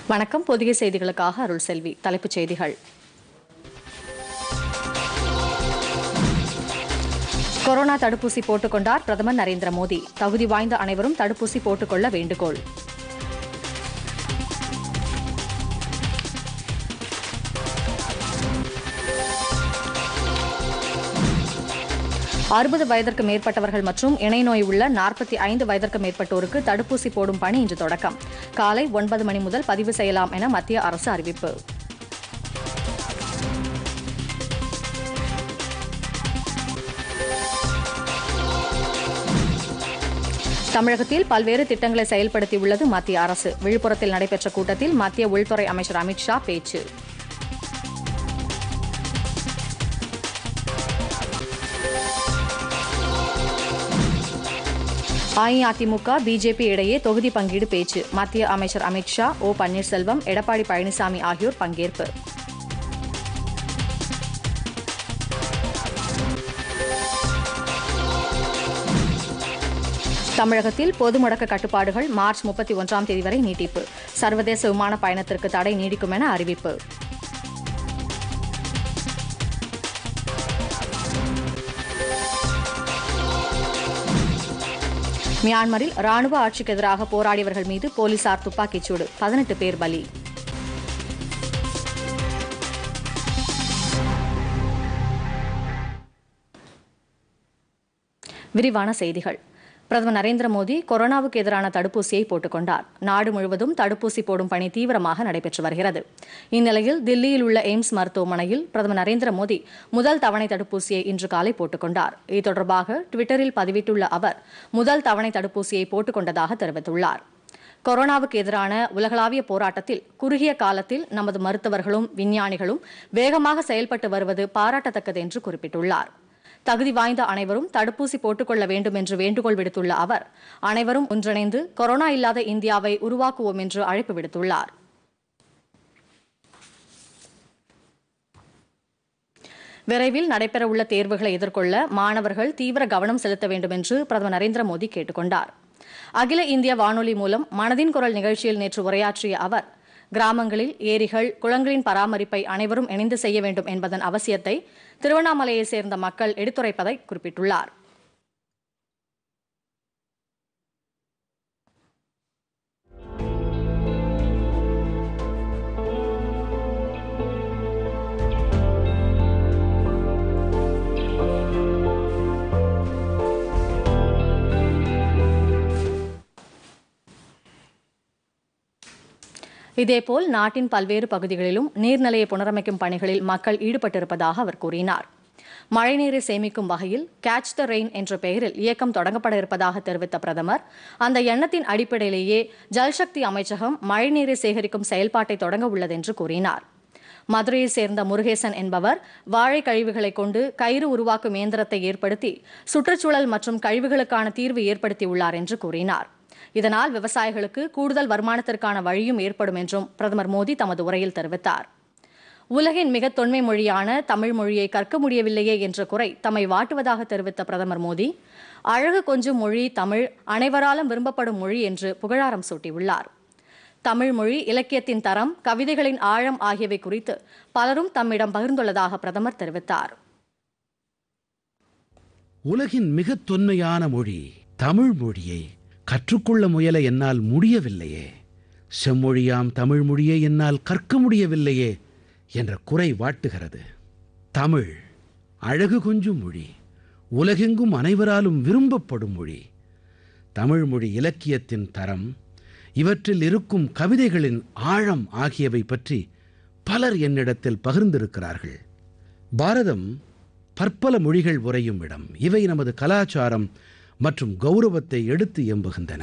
வணக்கம் பொதிகை செய்திகளுக்காக அருள் செல்வி தலைப்புச் செய்திகள் கொரோனா தடுப்பூசி போட்டுக்கொண்டார் பிரதமர் நரேந்திர மோடி தகுதி வாய்ந்த அனைவரும் தடுப்பூசி போட்டுக்கொள்ள வேண்டுகோள் அறுபது வயதிற்கு மேற்பட்டவர்கள் மற்றும் இணை நோய் உள்ள நாற்பத்தி ஐந்து வயதிற்கு மேற்பட்டோருக்கு தடுப்பூசி போடும் பணி இன்று தொடக்கம் காலை ஒன்பது மணி முதல் பதிவு செய்யலாம் என மத்திய அரசு அறிவிப்பு தமிழகத்தில் பல்வேறு திட்டங்களை செயல்படுத்தியுள்ளது மத்திய அரசு விழுப்புரத்தில் நடைபெற்ற கூட்டத்தில் மத்திய உள்துறை அமைச்சர் அமித்ஷா பேச்சு அஇஅதிமுக பிஜேபி இடையே தொகுதி பங்கீடு பேச்சு மத்திய அமைச்சர் அமித்ஷா ஓ பன்னீர்செல்வம் எடப்பாடி பழனிசாமி ஆகியோர் பங்கேற்பு தமிழகத்தில் பொது முடக்க கட்டுப்பாடுகள் மார்ச் முப்பத்தி ஒன்றாம் தேதி வரை நீட்டிப்பு சர்வதேச விமான பயணத்திற்கு தடை நீடிக்கும் என அறிவிப்பு மியான்மரில் ராணுவ ஆட்சிக்கு எதிராக போராடியவர்கள் மீது போலீசார் துப்பாக்கிச்சூடு பதினெட்டு பேர் பலி விரிவான செய்திகள் பிரதமர் நரேந்திர மோடி கொரோனாவுக்கு எதிரான தடுப்பூசியை போட்டுக் கொண்டார் நாடு முழுவதும் தடுப்பூசி போடும் பணி தீவிரமாக நடைபெற்று வருகிறது இந்நிலையில் தில்லியில் உள்ள எய்ம்ஸ் மருத்துவமனையில் பிரதமர் நரேந்திர மோடி முதல் தவணை தடுப்பூசியை இன்று காலை போட்டுக் கொண்டார் இது தொடர்பாக டுவிட்டரில் பதிவிட்டுள்ள அவர் முதல் தவணை தடுப்பூசியை போட்டுக் கொண்டதாக தெரிவித்துள்ளார் கொரோனாவுக்கு எதிரான உலகளாவிய போராட்டத்தில் குறுகிய காலத்தில் நமது மருத்துவர்களும் விஞ்ஞானிகளும் வேகமாக செயல்பட்டு வருவது பாராட்டத்தக்கது என்று குறிப்பிட்டுள்ளார் தகுதி வாய்ந்த அனைவரும் தடுப்பூசி போட்டுக்கொள்ள வேண்டும் என்று வேண்டுகோள் விடுத்துள்ள அவர் அனைவரும் ஒன்றிணைந்து கொரோனா இல்லாத இந்தியாவை உருவாக்குவோம் என்று அழைப்பு விடுத்துள்ளார் விரைவில் நடைபெறவுள்ள தேர்வுகளை எதிர்கொள்ள மாணவர்கள் தீவிர கவனம் செலுத்த வேண்டும் என்று பிரதமர் நரேந்திர மோடி கேட்டுக் கொண்டார் அகில இந்திய வானொலி மூலம் மனதின் குரல் நிகழ்ச்சியில் நேற்று உரையாற்றிய அவர் கிராமங்களில் ஏரிகள் குளங்களின் பராமரிப்பை அனைவரும் இணைந்து செய்ய வேண்டும் என்பதன் அவசியத்தை திருவண்ணாமலையை சேர்ந்த மக்கள் எடுத்துரைப்பதை குறிப்பிட்டுள்ளார் இதேபோல் நாட்டின் பல்வேறு பகுதிகளிலும் நீர்நிலையை புனரமைக்கும் பணிகளில் மக்கள் ஈடுபட்டிருப்பதாக அவர் கூறினார் மழைநீரை சேமிக்கும் வகையில் கேட்ச் த ரெயின் என்ற பெயரில் இயக்கம் தொடங்கப்பட இருப்பதாக தெரிவித்த பிரதமர் அந்த எண்ணத்தின் அடிப்படையிலேயே ஜல்சக்தி அமைச்சகம் மழைநீரை சேகரிக்கும் செயல்பாட்டை தொடங்க உள்ளது என்று கூறினார் மதுரையை சேர்ந்த முருகேசன் என்பவர் வாழை கழிவுகளை கொண்டு கயிறு உருவாக்கும் இயந்திரத்தை ஏற்படுத்தி சுற்றுச்சூழல் மற்றும் கழிவுகளுக்கான தீர்வு ஏற்படுத்தியுள்ளார் என்று கூறினார் இதனால் விவசாயிகளுக்கு கூடுதல் வருமானத்திற்கான வழியும் ஏற்படும் என்றும் பிரதமர் மோடி தமது உரையில் தெரிவித்தார் உலகின் மிக தொன்மை மொழியான தமிழ் மொழியை கற்க முடியவில்லையே என்ற குறை தம்மை வாட்டுவதாக தெரிவித்த பிரதமர் மோடி அழகு கொஞ்சம் மொழி தமிழ் அனைவராலும் விரும்பப்படும் மொழி என்று புகழாரம் சூட்டியுள்ளார் தமிழ் மொழி இலக்கியத்தின் தரம் கவிதைகளின் ஆழம் ஆகியவை குறித்து பலரும் தம்மிடம் பகிர்ந்துள்ளதாக பிரதமர் தெரிவித்தார் உலகின் மிக தொன்மையான மொழி தமிழ் மொழியை கற்றுக்கொள்ள முயல என்னால் முடியவில்லையே செம்மொழியாம் தமிழ் மொழியை என்னால் கற்க முடியவில்லையே என்ற குறை வாட்டுகிறது தமிழ் அழகு கொஞ்சும் மொழி உலகெங்கும் அனைவராலும் விரும்பப்படும் மொழி தமிழ் மொழி இலக்கியத்தின் தரம் இவற்றில் இருக்கும் கவிதைகளின் ஆழம் ஆகியவை பற்றி பலர் என்னிடத்தில் பகிர்ந்திருக்கிறார்கள் பாரதம் பற்பல மொழிகள் உறையும் இடம் இவை நமது கலாச்சாரம் மற்றும் கௌரவத்தை எடுத்து எம்புகின்றன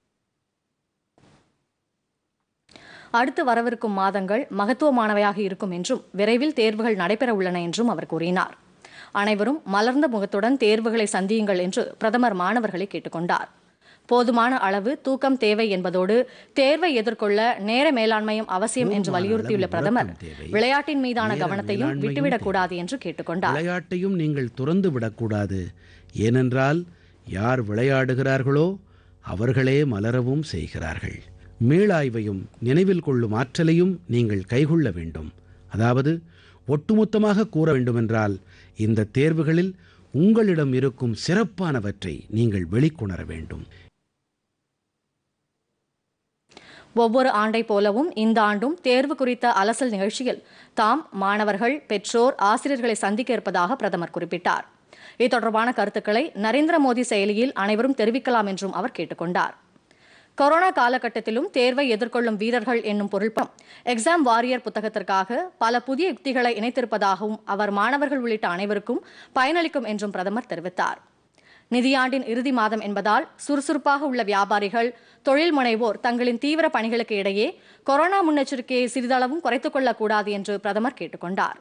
அடுத்து வரவிருக்கும் மாதங்கள் மகத்துவமானவையாக இருக்கும் என்றும் விரைவில் தேர்வுகள் நடைபெற உள்ளன என்றும் அவர் கூறினார் அனைவரும் மலர்ந்த முகத்துடன் தேர்வுகளை சந்தியுங்கள் என்று பிரதமர் மாணவர்களை கேட்டுக்கொண்டார் போதுமான அளவு தூக்கம் தேவை என்பதோடு தேர்வை எதிர்கொள்ள நேர மேலாண்மையும் அவசியம் என்று போதுமான வலியுறுத்தியுள்ள அளவு பிரதமர் உறக்கம் தேவை. விளையாட்டின் மீதான நேர கவனத்தையும் மேலாண்மையும் விட்டுவிடக்கூடாது என்று கேட்டுக்கொண்டார் விளையாட்டையும் நீங்கள் துறந்து விடக்கூடாது ஏனென்றால் யார் விளையாடுகிறார்களோ அவர்களே மலரவும் செய்கிறார்கள் மீளாய்வையும் நினைவில் கொள்ளும் ஆற்றலையும் நீங்கள் கைகொள்ள வேண்டும் அதாவது ஒட்டுமொத்தமாக கூற வேண்டுமென்றால் இந்த தேர்வுகளில் உங்களிடம் இருக்கும் சிறப்பானவற்றை நீங்கள் வெளிக்கொணர வேண்டும் ஒவ்வொரு ஆண்டை போலவும் இந்த ஆண்டும் தேர்வு குறித்த அலசல் நிகழ்ச்சியில் தாம் மாணவர்கள் பெற்றோர் ஆசிரியர்களை சந்திக்க இருப்பதாக பிரதமர் குறிப்பிட்டார் இது தொடர்பான கருத்துக்களை நரேந்திர மோடி செயலியில் அனைவரும் தெரிவிக்கலாம் என்றும் அவர் கேட்டுக்கொண்டார் கொரோனா காலகட்டத்திலும் தேர்வை எதிர்கொள்ளும் வீரர்கள் என்னும் பொருள்பம் எக்ஸாம் வாரியர் புத்தகத்திற்காக பல புதிய யுக்திகளை இணைத்திருப்பதாகவும் அவர் மாணவர்கள் உள்ளிட்ட அனைவருக்கும் பயனளிக்கும் என்றும் பிரதமர் தெரிவித்தார் நிதியாண்டின் இறுதி மாதம் என்பதால் சுறுசுறுப்பாக உள்ள வியாபாரிகள் தொழில் முனைவோர் தங்களின் தீவிர பணிகளுக்கு இடையே கொரோனா முன்னெச்சரிக்கையை சிறிதளவும் குறைத்துக் கொள்ளக்கூடாது என்று பிரதமர் கேட்டுக்கொண்டார்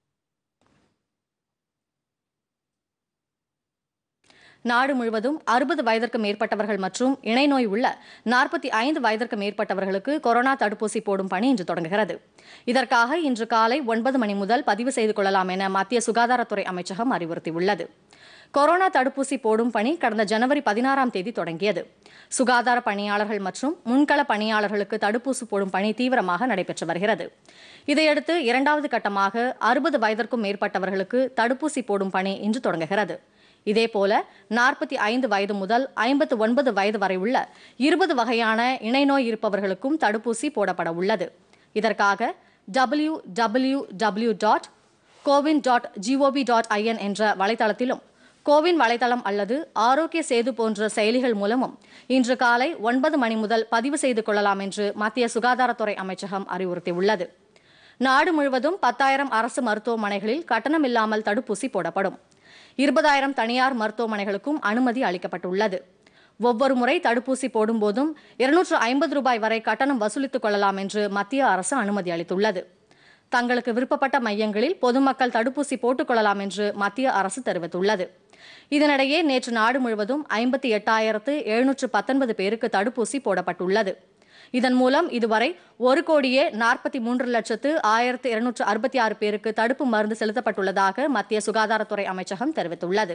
நாடு முழுவதும் அறுபது வயதிற்கு மேற்பட்டவர்கள் மற்றும் இணை நோய் உள்ள நாற்பத்தி ஐந்து வயதிற்கு மேற்பட்டவர்களுக்கு கொரோனா தடுப்பூசி போடும் பணி இன்று தொடங்குகிறது இதற்காக இன்று காலை ஒன்பது மணி முதல் பதிவு செய்து கொள்ளலாம் என மத்திய சுகாதாரத்துறை அமைச்சகம் அறிவுறுத்தியுள்ளது கொரோனா தடுப்பூசி போடும் பணி கடந்த ஜனவரி பதினாறாம் தேதி தொடங்கியது சுகாதார பணியாளர்கள் மற்றும் முன்கள பணியாளர்களுக்கு தடுப்பூசி போடும் பணி தீவிரமாக நடைபெற்று வருகிறது இதையடுத்து இரண்டாவது கட்டமாக அறுபது வயதிற்கும் மேற்பட்டவர்களுக்கு தடுப்பூசி போடும் பணி இன்று தொடங்குகிறது இதேபோல நாற்பத்தி ஐந்து வயது முதல் ஐம்பத்து ஒன்பது வயது வரை உள்ள இருபது வகையான இணை நோய் இருப்பவர்களுக்கும் தடுப்பூசி போடப்பட உள்ளது இதற்காக W W W dot CoWIN dot gov dot in என்ற வலைதளத்திலும் கோவின் வலைதளம் அல்லது ஆரோக்கிய சேது போன்ற செயலிகள் மூலமும் இன்று காலை ஒன்பது மணி முதல் பதிவு செய்து கொள்ளலாம் என்று மத்திய சுகாதாரத்துறை அமைச்சகம் அறிவுறுத்தியுள்ளது நாடு முழுவதும் பத்தாயிரம் அரசு மருத்துவமனைகளில் கட்டணமில்லாமல் தடுப்பூசி போடப்படும் இருபதாயிரம் தனியார் மருத்துவமனைகளுக்கும் அனுமதி அளிக்கப்பட்டுள்ளது ஒவ்வொரு முறை தடுப்பூசி போடும்போதும் இருநூற்று ஐம்பது ரூபாய் வரை கட்டணம் வசூலித்துக் கொள்ளலாம் என்று மத்திய அரசு அனுமதி அளித்துள்ளது தங்களுக்கு விருப்பப்பட்ட மையங்களில் பொதுமக்கள் தடுப்பூசி போட்டுக் கொள்ளலாம் என்று மத்திய அரசு தெரிவித்துள்ளது இதனிடையே நேற்று நாடு முழுவதும் ஐம்பத்தி எட்டாயிரத்து எழுநூற்று பத்தொன்பது பேருக்கு தடுப்பூசி போடப்பட்டுள்ளது இதன் மூலம் இதுவரை ஒரு கோடியே நாற்பத்தி மூன்று லட்சத்து ஆயிரத்து இருநூற்று அறுபத்தி ஆறு பேருக்கு தடுப்பு மருந்து செலுத்தப்பட்டுள்ளதாக மத்திய சுகாதாரத்துறை அமைச்சகம் தெரிவித்துள்ளது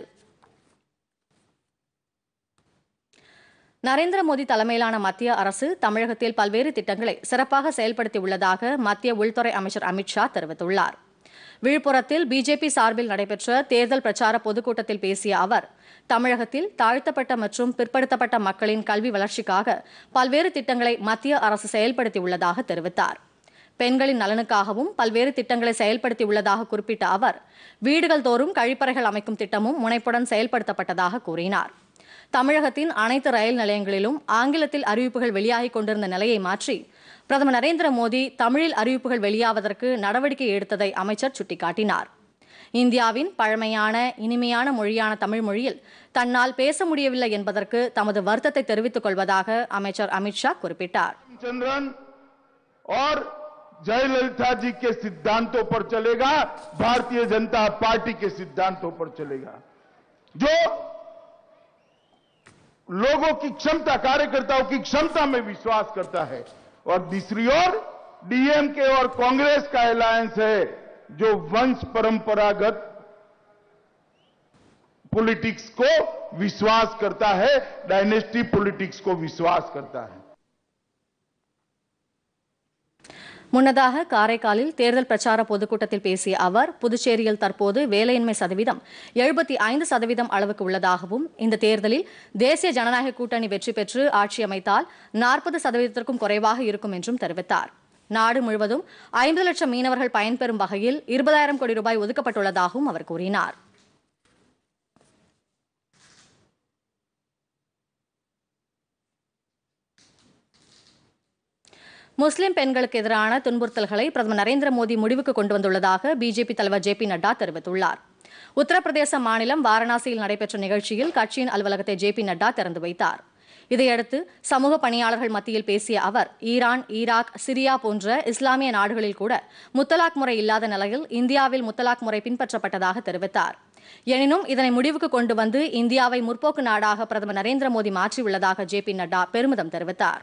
நரேந்திர மோடி தலைமையிலான மத்திய அரசு தமிழகத்தில் பல்வேறு திட்டங்களை சிறப்பாக செயல்படுத்தி உள்ளதாக மத்திய உள்துறை அமைச்சர் அமித்ஷா தெரிவித்துள்ளார் விழுப்புரத்தில் பிஜேபி சார்பில் நடைபெற்ற தேர்தல் பிரச்சார பொதுக்கூட்டத்தில் பேசிய அவர் தமிழகத்தில் தாழ்த்தப்பட்ட மற்றும் பிற்படுத்தப்பட்ட மக்களின் கல்வி வளர்ச்சிக்காக பல்வேறு திட்டங்களை மத்திய அரசு செயல்படுத்தி உள்ளதாக தெரிவித்தார் பெண்களின் நலனுக்காகவும் பல்வேறு திட்டங்களை செயல்படுத்தி உள்ளதாக குறிப்பிட்ட அவர் வீடுகள் தோறும் கழிப்பறைகள் அமைக்கும் திட்டமும் முனைப்புடன் செயல்படுத்தப்பட்டதாக கூறினார் தமிழகத்தின் அனைத்து ரயில் நிலையங்களிலும் ஆங்கிலத்தில் அறிவிப்புகள் வெளியாகிக் கொண்டிருந்த நிலையை மாற்றி பிரதமர் நரேந்திர மோடி தமிழில் அறிவிப்புகள் வெளியாவதற்கு நடவடிக்கை எடுத்ததை அமைச்சர் சுட்டிக்காட்டினார் இந்தியாவின் பழமையான இனிமையான மொழியான தமிழ் மொழியில் தன்னால் பேச முடியவில்லை என்பதற்கு தமது வருத்தத்தை தெரிவித்துக் கொள்வதாக அமைச்சர் அமித்ஷா குறிப்பிட்டார் चंद्रन और जयललिता जी के सिद्धांतों पर चलेगा भारतीय जनता पार्टी के सिद्धांतों पर चलेगा जो लोगों की क्षमता कार्यकर्ताओं की क्षमता में विश्वास करता है और दूसरी ओर डीएमके और कांग्रेस का अलायंस है जो वंश परंपरागत पॉलिटिक्स को विश्वास करता है डायनेस्टी पॉलिटिक्स को विश्वास करता है முன்னதாக காரைக்காலில் தேர்தல் பிரச்சார பொதுக்கூட்டத்தில் பேசிய அவர் புதுச்சேரியில் தற்போது வேலையின்மை சதவீதம் எழுபத்தி ஐந்து சதவீதம் அளவுக்கு உள்ளதாகவும் இந்த தேர்தலில் தேசிய ஜனநாயக கூட்டணி வெற்றி பெற்று ஆட்சி அமைத்தால் நாற்பது சதவீதத்திற்கும் குறைவாக இருக்கும் என்றும் தெரிவித்தார் நாடு முழுவதும் ஐம்பது லட்சம் மீனவர்கள் பயன்பெறும் வகையில் இருபதாயிரம் கோடி ரூபாய் ஒதுக்கப்பட்டுள்ளதாகவும் அவர் கூறினார் முஸ்லிம் பெண்களுக்கு எதிரான துன்புறுத்தல்களை பிரதமர் நரேந்திர மோடி முடிவுக்கு கொண்டு வந்துள்ளதாக பிஜேபி தலைவர் ஜே பி நட்டா தெரிவித்துள்ளார் உத்தரப்பிரதேச மாநிலம் வாரணாசியில் நடைபெற்ற நிகழ்ச்சியில் கட்சியின் அலுவலகத்தை ஜே பி நட்டா திறந்து வைத்தார் இதையடுத்து சமூக பணியாளர்கள் மத்தியில் பேசிய அவர் ஈரான் ஈராக் சிரியா போன்ற இஸ்லாமிய நாடுகளில் கூட முத்தலாக் முறை இல்லாத நிலையில் இந்தியாவில் முத்தலாக் முறை பின்பற்றப்பட்டதாக தெரிவித்தார் எனினும் இதனை முடிவுக்கு கொண்டு வந்து இந்தியாவை முற்போக்கு நாடாக பிரதமர் நரேந்திர மோடி மாற்றியுள்ளதாக ஜே பி நட்டா பெருமிதம் தெரிவித்தார்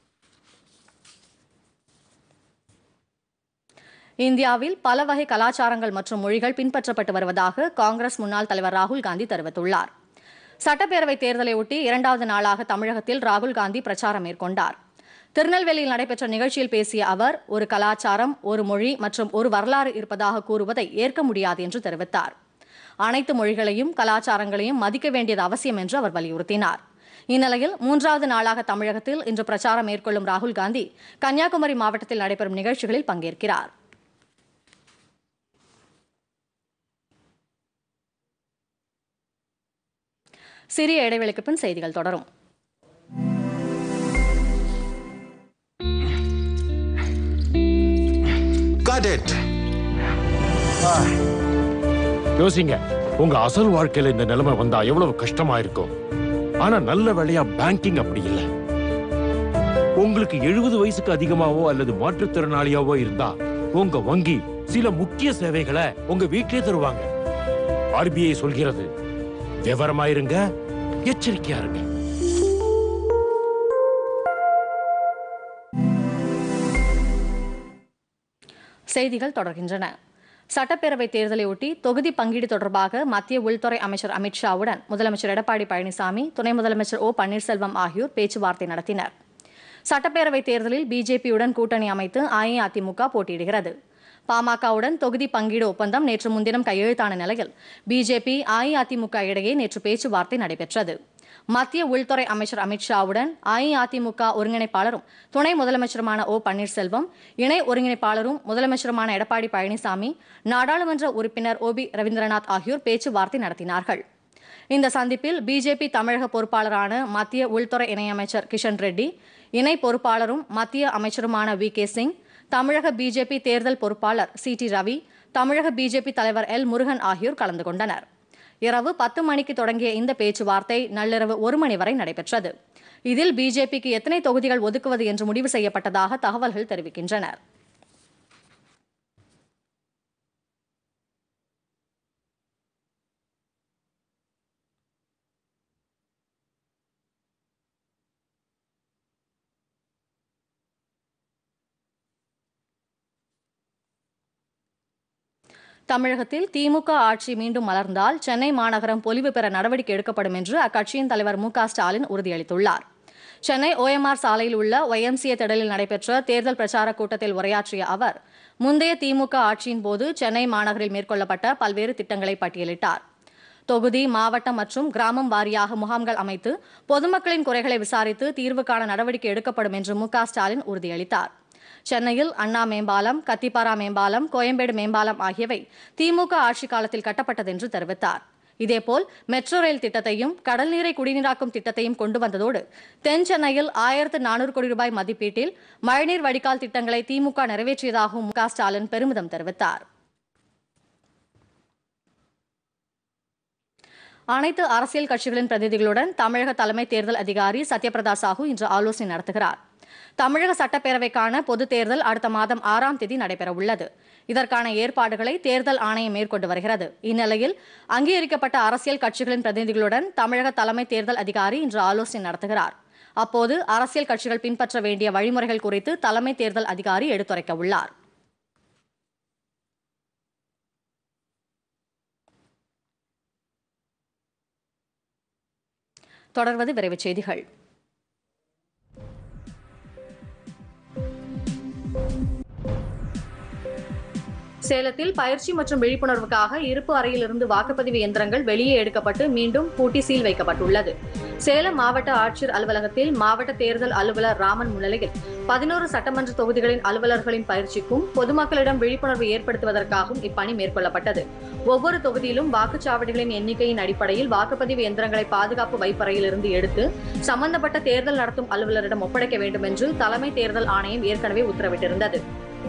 இந்தியாவில் பல வகை கலாச்சாரங்கள் மற்றும் மொழிகள் பின்பற்றப்பட்டு வருவதாக காங்கிரஸ் முன்னாள் தலைவர் ராகுல் காந்தி தெரிவித்துள்ளார் சட்டப்பேரவைத் தேர்தலை ஒட்டி இரண்டாவது நாளாக தமிழகத்தில் ராகுல் காந்தி பிரச்சாரம் மேற்கொண்டார் திருநெல்வேலியில் நடைபெற்ற நிகழ்ச்சியில் பேசிய அவர் ஒரு கலாச்சாரம் ஒரு மொழி மற்றும் ஒரு வரலாறு இருப்பதாக கூறுவதை ஏற்க முடியாது என்று தெரிவித்தார் அனைத்து மொழிகளையும் கலாச்சாரங்களையும் மதிக்க வேண்டியது அவசியம் என்று அவர் வலியுறுத்தினார் இந்நிலையில் மூன்றாவது நாளாக தமிழகத்தில் இன்று பிரச்சாரம் மேற்கொள்ளும் ராகுல் காந்தி கன்னியாகுமரி மாவட்டத்தில் நடைபெறும் நிகழ்ச்சிகளில் பங்கேற்கிறார் சிறிய இடைவெளிக்கு பின் செய்திகள் தொடரும் Got it. யோசிங்க உங்க அசல் வாழ்க்கையில இந்த நிலைமை வந்தா எவ்வளவு கஷ்டமா இருக்கும் ஆனா நல்ல வேளையா பேங்கிங் அப்படி இல்ல உங்களுக்கு எழுபது வயசுக்கு அதிகமாவோ அல்லது மாற்றுத்திறனாளியாவோ இருந்தா உங்க வங்கி சில முக்கிய சேவைகளை உங்க வீட்டிலே தருவாங்க ஆர்பிஐ சொல்கிறது விவரமா இருங்க எச்சரிக்கையா இருங்க செய்திகள் தொடர்கின்றன சட்டப்பேரவை தேர்தலை ஒட்டி தொகுதி பங்கீடு தொடர்பாக மத்திய உள்துறை அமைச்சர் அமித்ஷாவுடன் முதலமைச்சர் எடப்பாடி பழனிசாமி துணை முதலமைச்சர் ஓ பன்னீர்செல்வம் ஆகியோர் பேச்சுவார்த்தை நடத்தினர் சட்டப்பேரவை தேர்தலில் பிஜேபியுடன் கூட்டணி அமைத்து அஇஅதிமுக போட்டியிடுகிறது பாமகவுடன் தொகுதி பங்கீடு ஒப்பந்தம் நேற்று முன்தினம் கையெழுத்தான நிலையில் பிஜேபி அஇஅதிமுக இடையே நேற்று பேச்சுவார்த்தை நடைபெற்றது மத்திய உள்துறை அமைச்சர் அமித்ஷாவுடன் அஇஅதிமுக ஒருங்கிணைப்பாளரும் துணை முதலமைச்சருமான ஓ பன்னீர்செல்வம் இணை ஒருங்கிணைப்பாளரும் முதலமைச்சருமான எடப்பாடி பழனிசாமி நாடாளுமன்ற உறுப்பினர் ஓ பி ரவீந்திரநாத் ஆகியோர் பேச்சுவார்த்தை நடத்தினார்கள் இந்த சந்திப்பில் பிஜேபி தமிழக பொறுப்பாளரான மத்திய உள்துறை இணையமைச்சர் கிஷன் ரெட்டி இணை பொறுப்பாளரும் மத்திய அமைச்சருமான வி கே சிங் தமிழக பிஜேபி தேர்தல் பொறுப்பாளர் சி டி ரவி தமிழக பிஜேபி தலைவர் எல் முருகன் ஆகியோர் கலந்து கொண்டனர் இரவு பத்து மணிக்கு தொடங்கிய இந்த பேச்சுவார்த்தை நள்ளிரவு ஒரு மணி வரை நடைபெற்றது இதில் பிஜேபிக்கு எத்தனை தொகுதிகள் ஒதுக்குவது என்று முடிவு செய்யப்பட்டதாக தகவல்கள் தெரிவிக்கின்றன தமிழகத்தில் திமுக ஆட்சி மீண்டும் மலர்ந்தால் சென்னை மாநகரம் பொலிவு பெற நடவடிக்கை எடுக்கப்படும் என்று அக்கட்சியின் தலைவர் மு க ஸ்டாலின் உறுதியளித்துள்ளார் சென்னை ஓஎம்ஆர் சாலையில் உள்ள ஒய்எம்சிஏ திடலில் நடைபெற்ற தேர்தல் பிரச்சார கூட்டத்தில் உரையாற்றிய அவர் முந்தைய திமுக ஆட்சியின் போது சென்னை மாநகரில் மேற்கொள்ளப்பட்ட பல்வேறு திட்டங்களை பட்டியலிட்டார் தொகுதி மாவட்டம் மற்றும் கிராமம் வாரியாக முகாம்கள் அமைத்து பொதுமக்களின் குறைகளை விசாரித்து தீர்வு காண நடவடிக்கை எடுக்கப்படும் என்று மு க ஸ்டாலின் உறுதியளித்தார் சென்னையில் அண்ணா மேம்பாலம் கத்திப்பாரா மேம்பாலம் கோயம்பேடு மேம்பாலம் ஆகியவை திமுக ஆட்சி காலத்தில் கட்டப்பட்டது என்று தெரிவித்தார் இதேபோல் மெட்ரோ ரயில் திட்டத்தையும் கடல் நீரை குடிநீராக்கும் திட்டத்தையும் கொண்டு வந்ததோடு தென் சென்னையில் ஆயிரத்து நானூறு கோடி ரூபாய் மதிப்பீட்டில் மழைநீர் வடிகால் திட்டங்களை திமுக நிறைவேற்றியதாகவும் மு க ஸ்டாலின் பெருமிதம் தெரிவித்தார் அனைத்து அரசியல் கட்சிகளின் பிரதிநிதிகளுடன் தமிழக தலைமை தேர்தல் அதிகாரி சத்யபிரதா சாஹூ இன்று ஆலோசனை நடத்துகிறார் தமிழக சட்டப்பேரவைக்கான பொதுத் தேர்தல் அடுத்த மாதம் ஆறாம் தேதி நடைபெறவுள்ளது இதற்கான ஏற்பாடுகளை தேர்தல் ஆணையம் மேற்கொண்டு வருகிறது இந்நிலையில் அங்கீகரிக்கப்பட்ட அரசியல் கட்சிகளின் பிரதிநிதிகளுடன் தமிழக தலைமை தேர்தல் அதிகாரி இன்று ஆலோசனை நடத்துகிறார் அப்போது அரசியல் கட்சிகள் பின்பற்ற வேண்டிய வழிமுறைகள் குறித்து தலைமை தேர்தல் அதிகாரி எடுத்துரைக்க உள்ளார் தொடர்வது விரைவுச் செய்திகள் சேலத்தில் பயிற்சி மற்றும் விழிப்புணர்வுக்காக இருப்பு அறையிலிருந்து வாக்குப்பதிவு இயந்திரங்கள் வெளியே எடுக்கப்பட்டு மீண்டும் பூட்டி சீல் வைக்கப்பட்டுள்ளது சேலம் மாவட்ட ஆட்சியர் அலுவலகத்தில் மாவட்ட தேர்தல் அலுவலர் ராமன் முன்னிலையில் பதினோரு சட்டமன்ற தொகுதிகளின் அலுவலர்களின் பயிற்சிக்கும் பொதுமக்களிடம் விழிப்புணர்வு ஏற்படுத்துவதற்காகவும் இப்பணி மேற்கொள்ளப்பட்டது ஒவ்வொரு தொகுதியிலும் வாக்குச்சாவடிகளின் எண்ணிக்கையின் அடிப்படையில் வாக்குப்பதிவு இயந்திரங்களை பாதுகாப்பு வைப்பறையிலிருந்து எடுத்து சம்பந்தப்பட்ட தேர்தல் நடத்தும் அலுவலரிடம் ஒப்படைக்க வேண்டும் என்று தலைமை தேர்தல் ஆணையம் ஏற்கனவே உத்தரவிட்டிருந்தது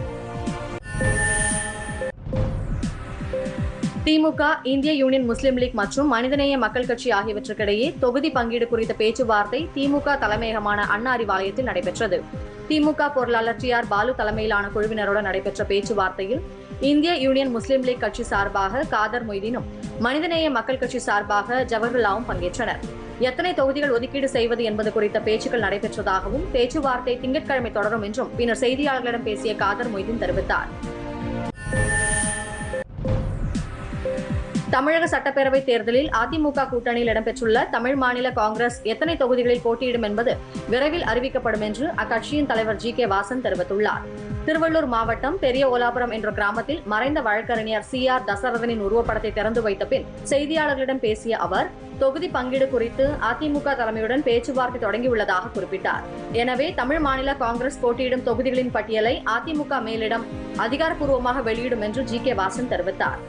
திமுக இந்திய யூனியன் முஸ்லீம் லீக் மற்றும் மனிதநேய மக்கள் கட்சி ஆகியவற்றுக்கிடையே தொகுதி பங்கீடு குறித்த பேச்சுவார்த்தை திமுக தலைமையகமான அண்ணா அறிவாலயத்தில் நடைபெற்றது திமுக பொருளாளர் டி ஆர் பாலு தலைமையிலான குழுவினருடன் நடைபெற்ற பேச்சுவார்த்தையில் இந்திய யூனியன் முஸ்லீம் லீக் கட்சி சார்பாக காதர் மொய்தீனும் மனிதநேய மக்கள் கட்சி சார்பாக ஜவஹர்லாவும் பங்கேற்றனர் எத்தனை தொகுதிகள் ஒதுக்கீடு செய்வது என்பது குறித்த பேச்சுக்கள் நடைபெற்றதாகவும் பேச்சுவார்த்தை திங்கட்கிழமை தொடரும் என்றும் பின்னர் செய்தியாளர்களிடம் பேசிய காதர் மொய்தீன் தெரிவித்தார் தமிழக சட்டப்பேரவை தேர்தலில் அதிமுக கூட்டணியில் இடம்பெற்றுள்ள தமிழ் மாநில காங்கிரஸ் எத்தனை தொகுதிகளில் போட்டியிடும் என்பது விரைவில் அறிவிக்கப்படும் என்று அக்கட்சியின் தலைவர் ஜி கே வாசன் தெரிவித்துள்ளார் திருவள்ளூர் மாவட்டம் பெரிய ஓலாபுரம் என்ற கிராமத்தில் மறைந்த வழக்கறிஞர் சி ஆர் தசரதனின் உருவப்படத்தை திறந்து வைத்த பின் செய்தியாளர்களிடம் பேசிய அவர் தொகுதி பங்கீடு குறித்து அதிமுக தலைமையுடன் பேச்சுவார்த்தை தொடங்கியுள்ளதாக குறிப்பிட்டார் எனவே தமிழ் மாநில காங்கிரஸ் போட்டியிடும் தொகுதிகளின் பட்டியலை அதிமுக மேலிடம் அதிகாரப்பூர்வமாக வெளியிடும் என்று ஜி கே வாசன் தெரிவித்தார்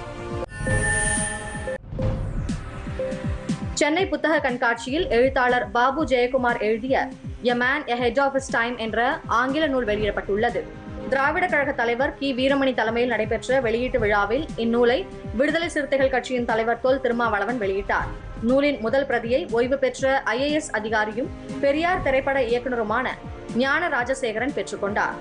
சென்னை புத்தக கண்காட்சியில் எழுத்தாளர் பாபு ஜெயக்குமார் எழுதிய a man ahead of his time என்ற ஆங்கில நூல் வெளியிடப்பட்டுள்ளது திராவிட கழக தலைவர் கி வீரமணி தலைமையில் நடைபெற்ற வெளியீட்டு விழாவில் இந்நூலை விடுதலை சிறுத்தைகள் கட்சியின் தலைவர் தொல் திருமாவளவன் வெளியிட்டார் நூலின் முதல் பிரதியை ஓய்வு பெற்ற ஐஏஎஸ் அதிகாரியும் பெரியார் திரைப்பட இயக்குநருமான ஞான ராஜசேகரன் பெற்றுக்கொண்டார்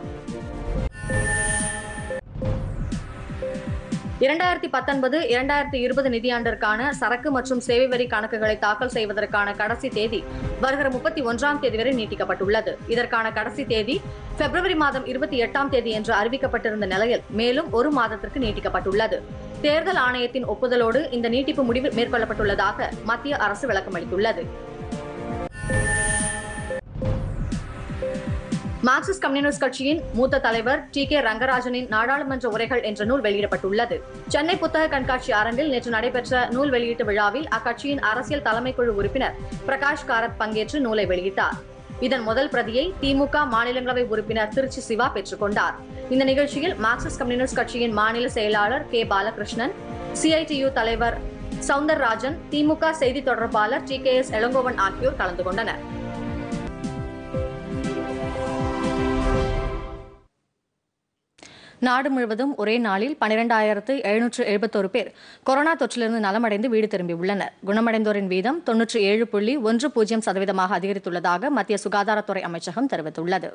இரண்டாயிரத்தி பத்தொன்பது இரண்டாயிரத்தி இருபது நிதியாண்டிற்கான சரக்கு மற்றும் சேவை வரி கணக்குகளை தாக்கல் செய்வதற்கான கடைசி தேதி வருகிற முப்பத்தி ஒன்றாம் தேதி வரை நீட்டிக்கப்பட்டுள்ளது இதற்கான கடைசி தேதி பிப்ரவரி மாதம் இருபத்தி எட்டாம் தேதி என்று அறிவிக்கப்பட்டிருந்த நிலையில் மேலும் ஒரு மாதத்திற்கு நீட்டிக்கப்பட்டுள்ளது தேர்தல் ஆணையத்தின் ஒப்புதலோடு இந்த நீட்டிப்பு முடிவு மேற்கொள்ளப்பட்டுள்ளதாக மத்திய அரசு விளக்கமளித்துள்ளது மார்க்சிஸ்ட் கம்யூனிஸ்ட் கட்சியின் மூத்த தலைவர் டி கே ரங்கராஜனின் நாடாளுமன்ற உரைகள் என்ற நூல் வெளியிடப்பட்டுள்ளது சென்னை புத்தக கண்காட்சி அரங்கில் நேற்று நடைபெற்ற நூல் வெளியீட்டு விழாவில் அக்கட்சியின் அரசியல் தலைமைக்குழு உறுப்பினர் பிரகாஷ் காரத் பங்கேற்று நூலை வெளியிட்டார் இதன் முதல் பிரதியை திமுக மாநிலங்களவை உறுப்பினர் திருச்சி சிவா பெற்றுக்கொண்டார் இந்த நிகழ்ச்சியில் மார்க்சிஸ்ட் கம்யூனிஸ்ட் கட்சியின் மாநில செயலாளர் கே பாலகிருஷ்ணன் சிஐடியு தலைவர் சவுந்தரராஜன் திமுக செய்தி தொடர்பாளர் டி கே எஸ் இளங்கோவன் ஆகியோர் கலந்து கொண்டனர் நாடு முழுவதும் ஒரே நாளில் பனிரெண்டாயிரத்து எழுநூற்று எழுபத்தோரு பேர் கொரோனா தொற்றிலிருந்து நலமடைந்து வீடு திரும்பியுள்ளனர் குணமடைந்தோரின் வீதம் தொன்னூற்றி ஏழு புள்ளி ஒன்று பூஜ்ஜியம் சதவீதமாக அதிகரித்துள்ளதாக மத்திய சுகாதாரத்துறை அமைச்சகம் தெரிவித்துள்ளது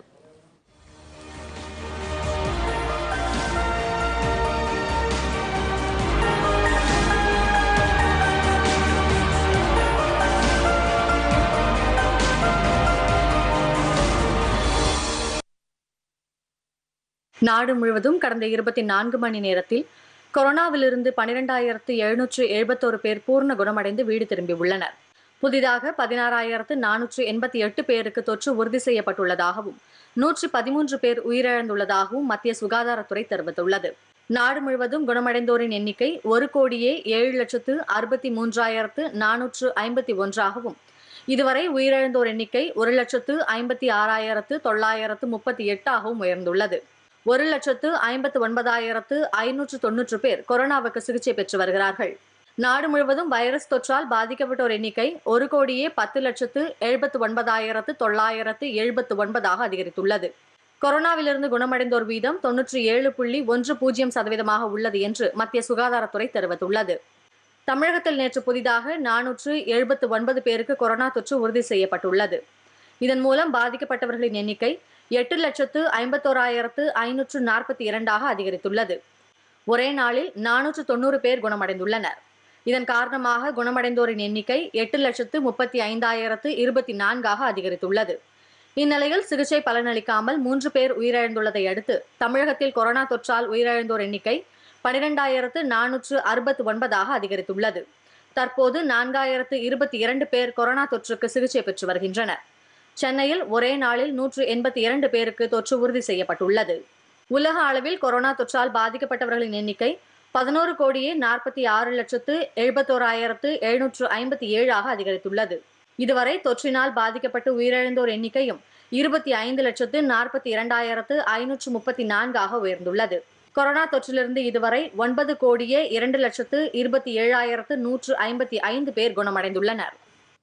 நாடு முழுவதும் கடந்த இருபத்தி நான்கு மணி நேரத்தில் கொரோனாவிலிருந்து பனிரெண்டாயிரத்து எழுநூற்று எழுபத்தோரு பேர் பூர்ண குணமடைந்து வீடு திரும்பியுள்ளனர் புதிதாக பதினாறாயிரத்து நானூற்று எண்பத்தி எட்டு பேருக்கு தொற்று உறுதி செய்யப்பட்டுள்ளதாகவும் நூற்றி பதிமூன்று பேர் உயிரிழந்துள்ளதாகவும் மத்திய சுகாதாரத்துறை தெரிவித்துள்ளது நாடு முழுவதும் குணமடைந்தோரின் எண்ணிக்கை ஒரு கோடியே ஏழு லட்சத்து அறுபத்தி மூன்றாயிரத்து நானூற்று ஐம்பத்தி ஒன்றாகவும் இதுவரை உயிரிழந்தோர் எண்ணிக்கை ஒரு லட்சத்து ஐம்பத்தி ஆறாயிரத்து தொள்ளாயிரத்து முப்பத்தி எட்டாகவும் உயர்ந்துள்ளது ஒரு லட்சத்து ஐம்பத்து ஒன்பதாயிரத்து ஐநூற்று தொன்னூற்று பேர் கொரோனாவுக்கு சிகிச்சை பெற்று வருகிறார்கள் நாடு முழுவதும் வைரஸ் தொற்றால் பாதிக்கப்பட்டோர் எண்ணிக்கை ஒரு கோடியே பத்து லட்சத்து எழுபத்து ஒன்பதாயிரத்து தொள்ளாயிரத்து எழுபத்து ஒன்பதாக அதிகரித்துள்ளது கொரோனாவிலிருந்து குணமடைந்தோர் வீதம் தொன்னூற்றி ஏழு புள்ளி ஒன்று பூஜ்ஜியம் சதவீதமாக உள்ளது என்று மத்திய சுகாதாரத்துறை தெரிவித்துள்ளது தமிழகத்தில் நேற்று புதிதாக நானூற்று எழுபத்து ஒன்பது பேருக்கு கொரோனா தொற்று உறுதி செய்யப்பட்டுள்ளது இதன் மூலம் பாதிக்கப்பட்டவர்களின் எண்ணிக்கை எட்டு லட்சத்து ஐம்பத்தோராயிரத்து ஐநூற்று நாற்பத்தி இரண்டாக அதிகரித்துள்ளது ஒரே நாளில் நானூற்று தொண்ணூறு பேர் குணமடைந்துள்ளனர் இதன் காரணமாக குணமடைந்தோரின் எண்ணிக்கை எட்டு லட்சத்து முப்பத்தி ஐந்தாயிரத்து இருபத்தி நான்காக அதிகரித்துள்ளது இந்நிலையில் சிகிச்சை பலனளிக்காமல் மூன்று பேர் உயிரிழந்துள்ளதை அடுத்து தமிழகத்தில் கொரோனா தொற்றால் உயிரிழந்தோர் எண்ணிக்கை பனிரெண்டாயிரத்து நானூற்று அறுபத்து ஒன்பதாக அதிகரித்துள்ளது தற்போது நான்காயிரத்து இருபத்தி இரண்டு பேர் கொரோனா தொற்றுக்கு சிகிச்சை பெற்று வருகின்றனர் சென்னையில் ஒரே நாளில் நூற்று எண்பத்தி இரண்டு பேருக்கு தொற்று உறுதி செய்யப்பட்டுள்ளது உலக அளவில் கொரோனா தொற்றால் பாதிக்கப்பட்டவர்களின் எண்ணிக்கை பதினோரு கோடியே நாற்பத்தி ஆறு லட்சத்து எழுபத்தோராயிரத்து எழுநூற்று ஐம்பத்தி ஏழாக அதிகரித்துள்ளது இதுவரை தொற்றினால் பாதிக்கப்பட்டு உயிரிழந்தோர் எண்ணிக்கையும் இருபத்தி ஐந்து லட்சத்து நாற்பத்தி இரண்டாயிரத்து ஐநூற்று முப்பத்தி நான்காக உயர்ந்துள்ளது கொரோனா தொற்றிலிருந்து இதுவரை ஒன்பது கோடியே இரண்டு லட்சத்து இருபத்தி ஏழாயிரத்து நூற்று ஐம்பத்தி ஐந்து பேர் குணமடைந்துள்ளனர்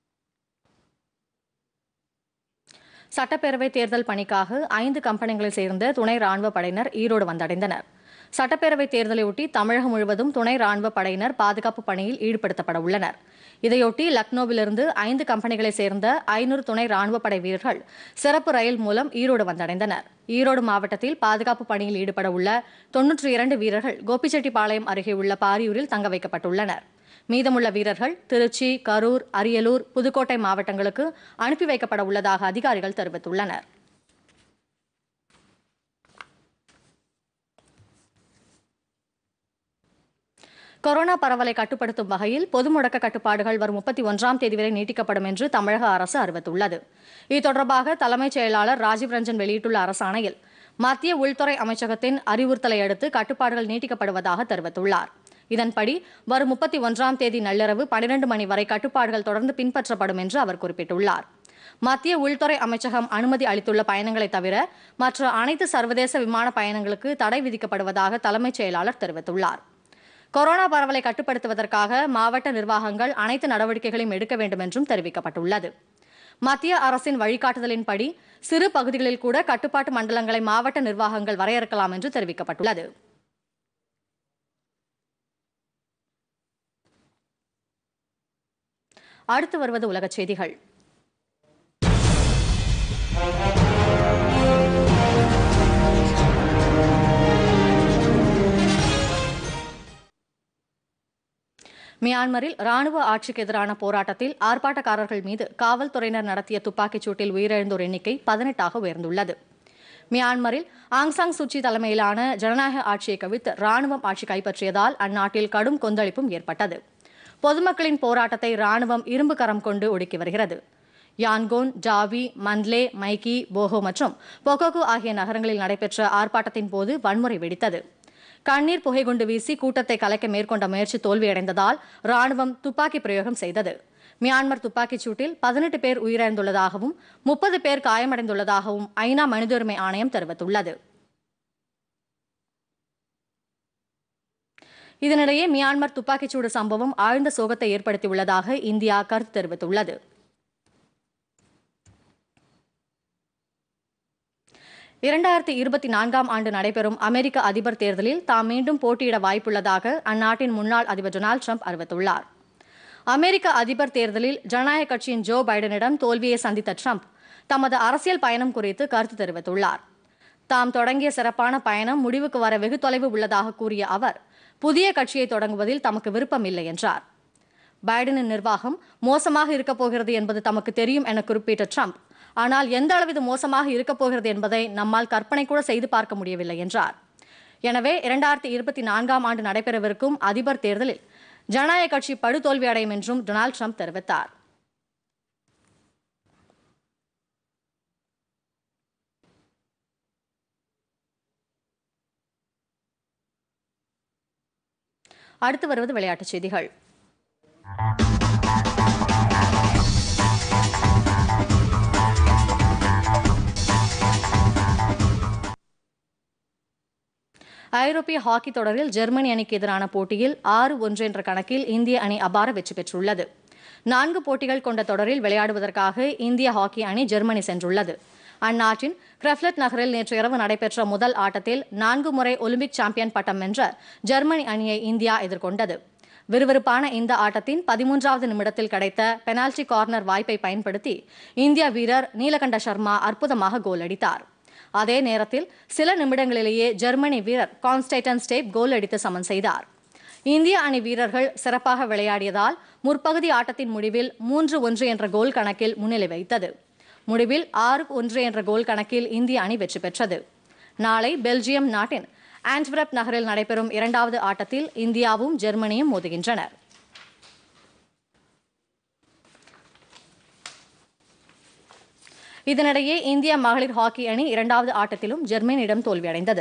சட்டப்பேரவை தேர்தல் பணிக்காக ஐந்து கம்பெனிகளைச் சேர்ந்த துணை ராணுவ படையினர் ஈரோடு வந்தடைந்தனர் சட்டப்பேரவை தேர்தலையொட்டி தமிழகம் முழுவதும் துணை ராணுவ படையினர் பாதுகாப்பு பணியில் ஈடுபடுத்தப்பட உள்ளனர் இதையொட்டி லக்னோவிலிருந்து ஐந்து கம்பெனிகளைச் சேர்ந்த ஐநூறு துணை ராணுவ படை வீரர்கள் சிறப்பு ரயில் மூலம் ஈரோடு வந்தடைந்தனர் ஈரோடு மாவட்டத்தில் பாதுகாப்பு பணியில் ஈடுபட உள்ள தொன்னூற்றி இரண்டு வீரர்கள் கோபிச்செட்டிப்பாளையம் அருகே உள்ள பாரியூரில் தங்க வைக்கப்பட்டுள்ளனர் மீதமுள்ள வீரர்கள் திருச்சி கரூர் அரியலூர் புதுக்கோட்டை மாவட்டங்களுக்கு அனுப்பி வைக்கப்பட உள்ளதாக அதிகாரிகள் தெரிவித்துள்ளனர் கொரோனா பரவலை கட்டுப்படுத்தும் வகையில் பொது முடக்க கட்டுப்பாடுகள் வரும் முப்பத்தி ஒன்றாம் தேதி வரை நீட்டிக்கப்படும் என்று தமிழக அரசு அறிவித்துள்ளது இது தொடர்பாக தலைமைச் செயலாளர் ராஜீவ் ரஞ்சன் வெளியிட்டுள்ள அரசாணையில் மத்திய உள்துறை அமைச்சகத்தின் அறிவுறுத்தலை அடுத்து கட்டுப்பாடுகள் நீட்டிக்கப்படுவதாக தெரிவித்துள்ளார் இதன்படி வரும் முப்பத்தி ஒன்றாம் தேதி நள்ளிரவு பனிரெண்டு மணி வரை கட்டுப்பாடுகள் தொடர்ந்து பின்பற்றப்படும் என்று அவர் குறிப்பிட்டுள்ளார் மத்திய உள்துறை அமைச்சகம் அனுமதி அளித்துள்ள பயணங்களை தவிர மற்ற அனைத்து சர்வதேச விமான பயணங்களுக்கு தடை விதிக்கப்படுவதாக தலைமைச் செயலாளர் தெரிவித்துள்ளார் கொரோனா பரவலை கட்டுப்படுத்துவதற்காக மாவட்ட நிர்வாகங்கள் அனைத்து நடவடிக்கைகளையும் எடுக்க வேண்டும் என்றும் தெரிவிக்கப்பட்டுள்ளது மத்திய அரசின் வழிகாட்டுதலின்படி சிறு பகுதிகளில் கூட கட்டுப்பாட்டு மண்டலங்களை மாவட்ட நிர்வாகங்கள் வரையறுக்கலாம் என்று தெரிவிக்கப்பட்டுள்ளது அடுத்து வருவது உலகச் செய்திகள் மியான்மரில் ராணுவ ஆட்சிக்கு எதிரான போராட்டத்தில் ஆர்ப்பாட்டக்காரர்கள் மீது காவல்துறையினர் நடத்திய துப்பாக்கிச் சூட்டில் உயிரிழந்தோர் எண்ணிக்கை பதினெட்டாக உயர்ந்துள்ளது மியான்மரில் ஆங்சாங் சூச்சி தலைமையிலான ஜனநாயக ஆட்சியை கவிழ்த்து ராணுவம் ஆட்சி கைப்பற்றியதால் அந்நாட்டில் கடும் கொந்தளிப்பும் ஏற்பட்டது பொதுமக்களின் போராட்டத்தை ராணுவம் இரும்பு கரம் கொண்டு ஒடுக்கி வருகிறது யான்கோன் ஜாவி மன்லே மைக்கி போகோ மற்றும் பொகோகு ஆகிய நகரங்களில் நடைபெற்ற ஆர்ப்பாட்டத்தின் போது வன்முறை வெடித்தது கண்ணீர் புகைகுண்டு வீசி கூட்டத்தை கலைக்க மேற்கொண்ட முயற்சி தோல்வியடைந்ததால் ராணுவம் துப்பாக்கி பிரயோகம் செய்தது மியான்மர் துப்பாக்கிச் சூட்டில் பதினெட்டு பேர் உயிரிழந்துள்ளதாகவும் முப்பது பேர் காயமடைந்துள்ளதாகவும் ஐநா மனித உரிமை ஆணையம் தெரிவித்துள்ளது இதனிடையே மியான்மர் துப்பாக்கிச்சூடு சம்பவம் ஆழ்ந்த சோகத்தை ஏற்படுத்தியுள்ளதாக இந்தியா கருத்து தெரிவித்துள்ளது இரண்டாயிரத்தி இருபத்தி நான்காம் ஆண்டு நடைபெறும் அமெரிக்க அதிபர் தேர்தலில் தாம் மீண்டும் போட்டியிட வாய்ப்புள்ளதாக அந்நாட்டின் முன்னாள் அதிபர் டொனால்டு ட்ரம்ப் அறிவித்துள்ளார் அமெரிக்க அதிபர் தேர்தலில் ஜனநாயக கட்சியின் ஜோ பைடனிடம் தோல்வியை சந்தித்த ட்ரம்ப் தமது அரசியல் பயணம் குறித்து கருத்து தெரிவித்துள்ளார் தாம் தொடங்கிய சிறப்பான பயணம் முடிவுக்கு வர வெகு தொலைவு உள்ளதாக கூறிய அவர் புதிய கட்சியை தொடங்குவதில் தமக்கு விருப்பம் இல்லை என்றார் பைடனின் நிர்வாகம் மோசமாக இருக்கப் போகிறது என்பது தமக்கு தெரியும் என குறிப்பிட்ட ட்ரம்ப் ஆனால் எந்த அளவிது மோசமாக இருக்கப் போகிறது என்பதை நம்மால் கற்பனை கூட செய்து பார்க்க முடியவில்லை என்றார் எனவே இரண்டாயிரத்தி இருபத்தி நான்காம் ஆண்டு நடைபெறவிருக்கும் அதிபர் தேர்தலில் ஜனநாயக கட்சி படுதோல்வி அடையும் என்றும் டொனால்டு ட்ரம்ப் தெரிவித்தார் அடுத்து வருவது விளையாட்டுச் செய்திகள் ஐரோப்பிய ஹாக்கி தொடரில் ஜெர்மனி அணிக்கு எதிரான போட்டியில் ஆறு ஒன்று என்ற கணக்கில் இந்திய அணி அபார வெற்றி பெற்றுள்ளது நான்கு போட்டிகள் கொண்ட தொடரில் விளையாடுவதற்காக இந்திய ஹாக்கி அணி ஜெர்மனி சென்றுள்ளது அந்நாட்டின் கிரெஃப்லட் நகரில் நேற்று இரவு நடைபெற்ற முதல் ஆட்டத்தில் நான்கு முறை ஒலிம்பிக் சாம்பியன் பட்டம் வென்ற ஜெர்மனி அணியை இந்தியா எதிர்கொண்டது விறுவிறுப்பான இந்த ஆட்டத்தின் பதிமூன்றாவது நிமிடத்தில் கிடைத்த பெனால்டி கார்னர் வாய்ப்பை பயன்படுத்தி இந்திய வீரர் நீலகண்ட சர்மா அற்புதமாக கோல் அடித்தார் அதே நேரத்தில் சில நிமிடங்களிலேயே ஜெர்மனி வீரர் கான்ஸ்டைட்டன் ஸ்டேப் கோல் அடித்து சமன் செய்தார் இந்திய அணி வீரர்கள் சிறப்பாக விளையாடியதால் முற்பகுதி ஆட்டத்தின் முடிவில் மூன்று ஒன்று என்ற கோல் கணக்கில் முன்னிலை வைத்தது முடிவில் ஆறு ஒன்று என்ற கோல் கணக்கில் இந்திய அணி வெற்றி பெற்றது நாளை பெல்ஜியம் நாட்டின் ஆண்ட்வரப் நகரில் நடைபெறும் இரண்டாவது ஆட்டத்தில் இந்தியாவும் ஜெர்மனியும் மோதுகின்றனர் இதனிடையே இந்திய மகளிர் ஹாக்கி அணி இரண்டாவது ஆட்டத்திலும் ஜெர்மனியிடம் தோல்வியடைந்தது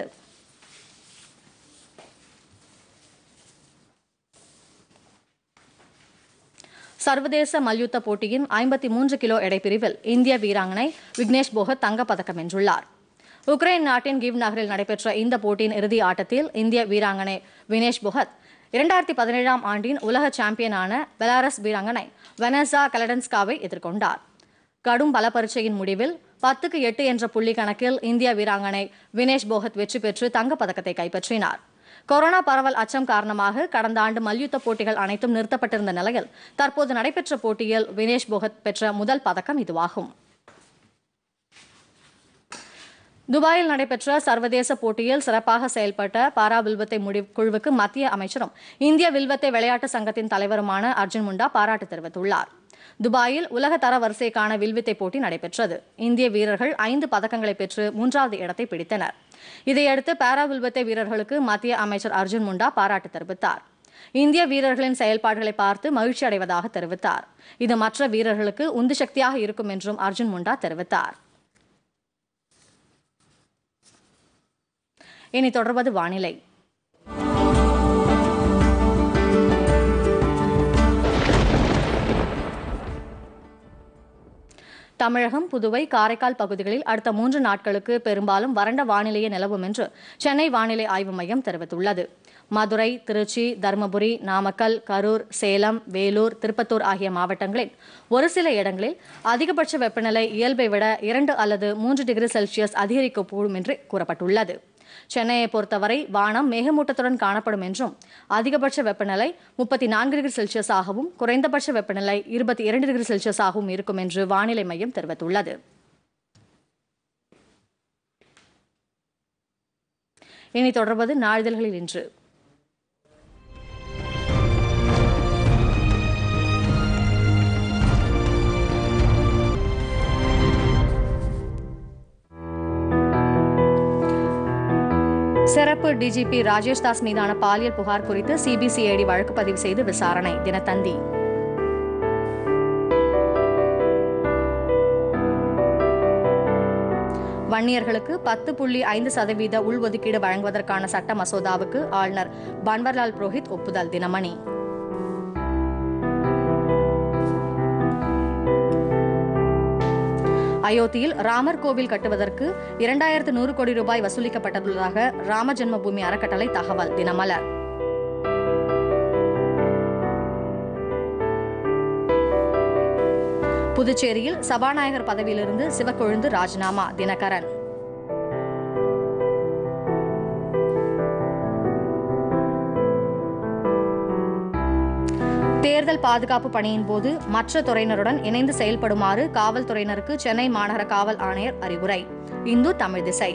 சர்வதேச மல்யுத்த போட்டியின் ஐம்பத்தி மூன்று கிலோ எடைப்பிரிவில் இந்திய வீராங்கனை விக்னேஷ் போகத் தங்கப்பதக்கம் வென்றுள்ளார் உக்ரைன் நாட்டின் கிவ் நகரில் நடைபெற்ற இந்த போட்டியின் இறுதி ஆட்டத்தில் இந்திய வீராங்கனை வினேஷ் போகத் இரண்டாயிரத்தி பதினேழாம் ஆண்டின் உலக சாம்பியனான பெலாரஸ் வீராங்கனை வெனசா கலடன்ஸ்காவை எதிர்கொண்டார் கடும் பல பரீட்சையின் முடிவில் பத்துக்கு எட்டு என்ற புள்ளி கணக்கில் இந்திய வீராங்கனை வினேஷ் போகத் வெற்றி பெற்று தங்கப்பதக்கத்தை கைப்பற்றினார் கொரோனா பரவல் அச்சம் காரணமாக கடந்த ஆண்டு மல்யுத்த போட்டிகள் அனைத்தும் நிறுத்தப்பட்டிருந்த நிலையில் தற்போது நடைபெற்ற போட்டியில் வினேஷ் போகத் பெற்ற முதல் பதக்கம் இதுவாகும் துபாயில் நடைபெற்ற சர்வதேச போட்டியில் சிறப்பாக செயல்பட்ட பாரா வில்வத்தை முடி குழுவுக்கு மத்திய அமைச்சரும் இந்திய வில்வத்தை விளையாட்டு சங்கத்தின் தலைவருமான அர்ஜுன் முண்டா பாராட்டு தெரிவித்துள்ளார் துபாயில் உலக தர வரிசைக்கான வில்வித்தை போட்டி நடைபெற்றது இந்திய வீரர்கள் ஐந்து பதக்கங்களை பெற்று மூன்றாவது இடத்தை பிடித்தனர் இதையடுத்து பாரா வில்வித்தை வீரர்களுக்கு மத்திய அமைச்சர் அர்ஜுன் முண்டா பாராட்டு தெரிவித்தார் இந்திய வீரர்களின் செயல்பாடுகளை பார்த்து மகிழ்ச்சி அடைவதாக தெரிவித்தார் இது மற்ற வீரர்களுக்கு உந்து சக்தியாக இருக்கும் என்றும் அர்ஜுன் முண்டா தெரிவித்தார் இனி தொடர்வது வானிலை தமிழகம் புதுவை காரைக்கால் பகுதிகளில் அடுத்த மூன்று நாட்களுக்கு பெரும்பாலும் வறண்ட வானிலையே நிலவும் என்று சென்னை வானிலை ஆய்வு மையம் தெரிவித்துள்ளது மதுரை திருச்சி தருமபுரி நாமக்கல் கரூர் சேலம் வேலூர் திருப்பத்தூர் ஆகிய மாவட்டங்களில் ஒரு சில இடங்களில் அதிகபட்ச வெப்பநிலை இயல்பை விட இரண்டு அல்லது மூன்று டிகிரி செல்சியஸ் அதிகரிக்கக்கூடும் என்று கூறப்பட்டுள்ளது சென்னையை பொறுத்தவரை வானம் மேகமூட்டத்துடன் காணப்படும் என்றும் அதிகபட்ச வெப்பநிலை முப்பத்தி நான்கு டிகிரி செல்சியஸாகவும் குறைந்தபட்ச வெப்பநிலை இருபத்தி இரண்டு டிகிரி செல்சியஸாகவும் இருக்கும் என்று வானிலை மையம் தெரிவித்துள்ளது இனி தொடர்வது நாளிதழ்களில் இன்று சிறப்பு டிஜிபி ராஜேஷ் தாஸ் மீதான பாலியல் புகார் குறித்து சிபிசிஐடி வழக்கு பதிவு செய்து விசாரணை தினத்தந்தி வன்னியர்களுக்கு பத்து புள்ளி ஐந்து சதவீத உள்ஒதுக்கீடு வழங்குவதற்கான சட்ட மசோதாவுக்கு ஆளுநர் பன்வர்லால் புரோஹித் ஒப்புதல் தினமணி அயோத்தியில் ராமர் கோவில் கட்டுவதற்கு இரண்டாயிரத்து நூறு கோடி ரூபாய் வசூலிக்கப்பட்டுள்ளதாக ராம ஜென்மபூமி அறக்கட்டளை தகவல் தினமலர் புதுச்சேரியில் சபாநாயகர் பதவியிலிருந்து சிவக்கொழுந்து ராஜினாமா தினகரன் தேர்தல் பாதுகாப்பு பணியின் போது மற்ற துறையினருடன் இணைந்து செயல்படுமாறு காவல்துறையினருக்கு சென்னை மாநகர காவல் ஆணையர் அறிவுரை இந்து தமிழ் திசை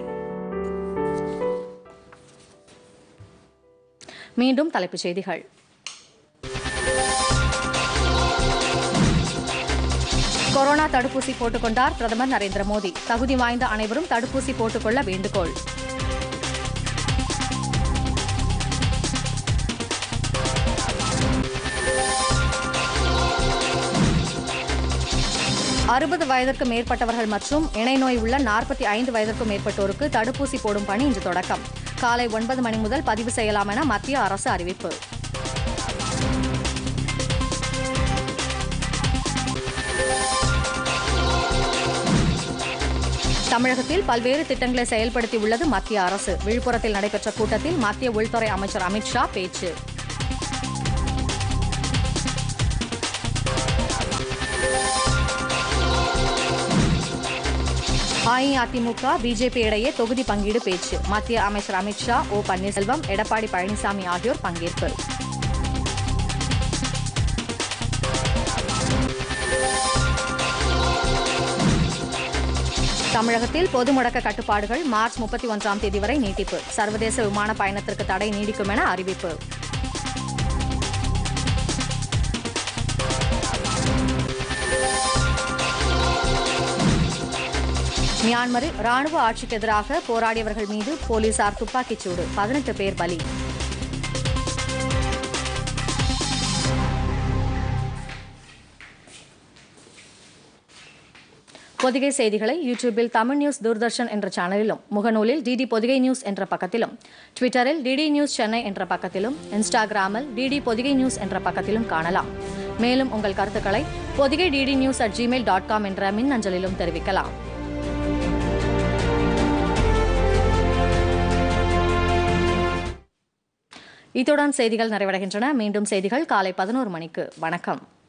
மீண்டும் தலைப்புச் செய்திகள் கொரோனா தடுப்பூசி போட்டுக்கொண்டார் பிரதமர் நரேந்திர மோடி தகுதி வாய்ந்த அனைவரும் தடுப்பூசி போட்டுக்கொள்ள வேண்டுகோள் அறுபது வயதிற்கு மேற்பட்டவர்கள் மற்றும் இணை நோய் உள்ள நாற்பத்தி ஐந்து வயதிற்கும் மேற்பட்டோருக்கு தடுப்பூசி போடும் பணி இன்று தொடக்கம் காலை ஒன்பது மணி முதல் பதிவு செய்யலாம் என மத்திய அரசு அறிவிப்பு தமிழகத்தில் பல்வேறு திட்டங்களை செயல்படுத்தியுள்ளது மத்திய அரசு விழுப்புரத்தில் நடைபெற்ற கூட்டத்தில் மத்திய உள்துறை அமைச்சர் அமித்ஷா பேச்சு அஇஅதிமுக பிஜேபி இடையே தொகுதி பங்கீடு பேச்சு மத்திய அமைச்சர் அமித்ஷா ஓ பன்னீர்செல்வம் எடப்பாடி பழனிசாமி ஆகியோர் பங்கேற்பு தமிழகத்தில் பொது முடக்க கட்டுப்பாடுகள் மார்ச் முப்பத்தி ஒன்றாம் தேதி வரை நீட்டிப்பு சர்வதேச விமான பயணத்திற்கு தடை நீடிக்கும் என அறிவிப்பு மியான்மரில் ராணுவ ஆட்சிக்கு எதிராக போராடியவர்கள் மீது போலீசார் துப்பாக்கிச் சூடு பதினெட்டு பேர் பலி பொதிகை செய்திகளை யூடியூபில் தமிழ் நியூஸ் தூர்தர்ஷன் என்ற சேனலிலும் முகநூலில் டிடி பொதிகை நியூஸ் என்ற பக்கத்திலும் ட்விட்டரில் டிடி நியூஸ் சென்னை என்ற பக்கத்திலும் இன்ஸ்டாகிராமில் டிடி பொதிகை நியூஸ் என்ற பக்கத்திலும் காணலாம் மேலும் உங்கள் கருத்துக்களை Podhigai DD news at Gmail dot com என்ற மின் அஞ்சலிலும் தெரிவிக்கலாம் இத்துடன் செய்திகள் நிறைவடைகின்றன மீண்டும் செய்திகள் காலை பதினோரு மணிக்கு வணக்கம்